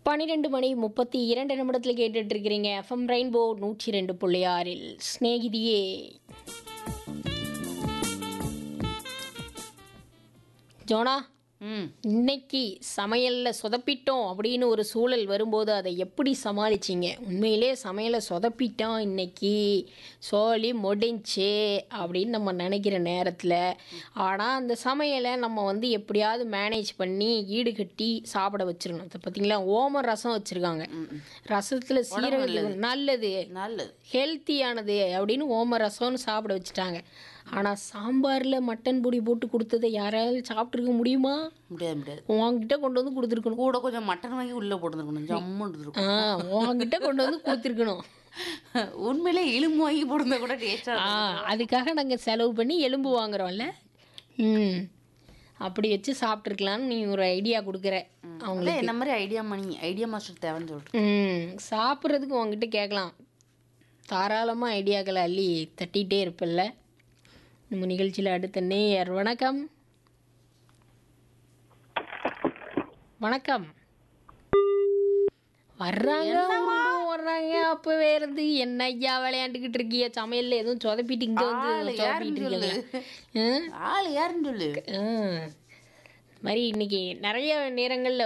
பன்னிரெண்டு மணி முப்பத்தி இரண்டு நிமிடத்தில் கேட்டுட்டு இருக்கிறீங்க எஃப்எம் ரெயின்போ நூற்றி ரெண்டு புள்ளி ஆறில் ஸ்நேகிதியே ஜோனா ம் இன்னைக்கு சமையலில் சொதப்பிட்டோம் அப்படின்னு ஒரு சூழல் வரும்போது அதை எப்படி சமாளிச்சிங்க உண்மையிலே சமையலை சொதப்பிட்டோம் இன்னைக்கு சோழி முடிஞ்சே அப்படின்னு நம்ம நினைக்கிற நேரத்தில் ஆனால் அந்த சமையலை நம்ம வந்து எப்படியாவது மேனேஜ் பண்ணி ஈடு கட்டி சாப்பிட வச்சிடணும் இப்போ பார்த்தீங்களா ஓம ரசம் வச்சுருக்காங்க ரசத்தில் சீரகம் நல்லது நல்லது ஹெல்த்தியானது அப்படின்னு ஓம ரசம்னு சாப்பிட வச்சுட்டாங்க ஆனால் சாம்பாரில் மட்டன் பொடி போட்டு கொடுத்ததை யாராவது சாப்பிட்ருக்க முடியுமா முடியாது முடியாது உங்ககிட்ட கொண்டு வந்து கொடுத்துருக்கணும் கூட கொஞ்சம் மட்டன் வாங்கி உள்ளே போட்டுருக்கணும் ஜம்முன்னு இருக்கும் ஆ உங்ககிட்ட கொண்டு வந்து கொடுத்துருக்கணும் உண்மையிலே எலும்பு வாங்கி போடுறத கூட டேஸ்டா ஆ அதுக்காக நாங்கள் செலவு பண்ணி எலும்பு வாங்குறோம்ல ம் அப்படி வச்சு சாப்பிட்ருக்கலான்னு நீ ஒரு ஐடியா கொடுக்குற அவங்க என்ன மாதிரி ஐடியா மணி ஐடியா மாஸ்டர் தேவைன்னு சொல்கிறேன் ம் சாப்பிட்றதுக்கு உங்ககிட்ட கேட்கலாம் தாராளமாக ஐடியாக்களை அள்ளி தட்டிகிட்டே இருப்பில்ல நம்ம நிகழ்ச்சியில் அடுத்த நேயர் வணக்கம் வணக்கம் வர்றாங்க உருண்டும் வர்றாங்க அப்பவே இருந்து என்ன ஐயா விளையாண்டுக்கிட்டு இருக்கிய சமையல்ல எதுவும் சொதப்பிட்டு இங்க வந்து ஆளு சொதப்பிட்டு யாருன்னு இருக்கீங்க ஆள் யாருன்னு சொல்லு ஆ. இது மாதிரி இன்னைக்கு நிறைய நேரங்கள்ல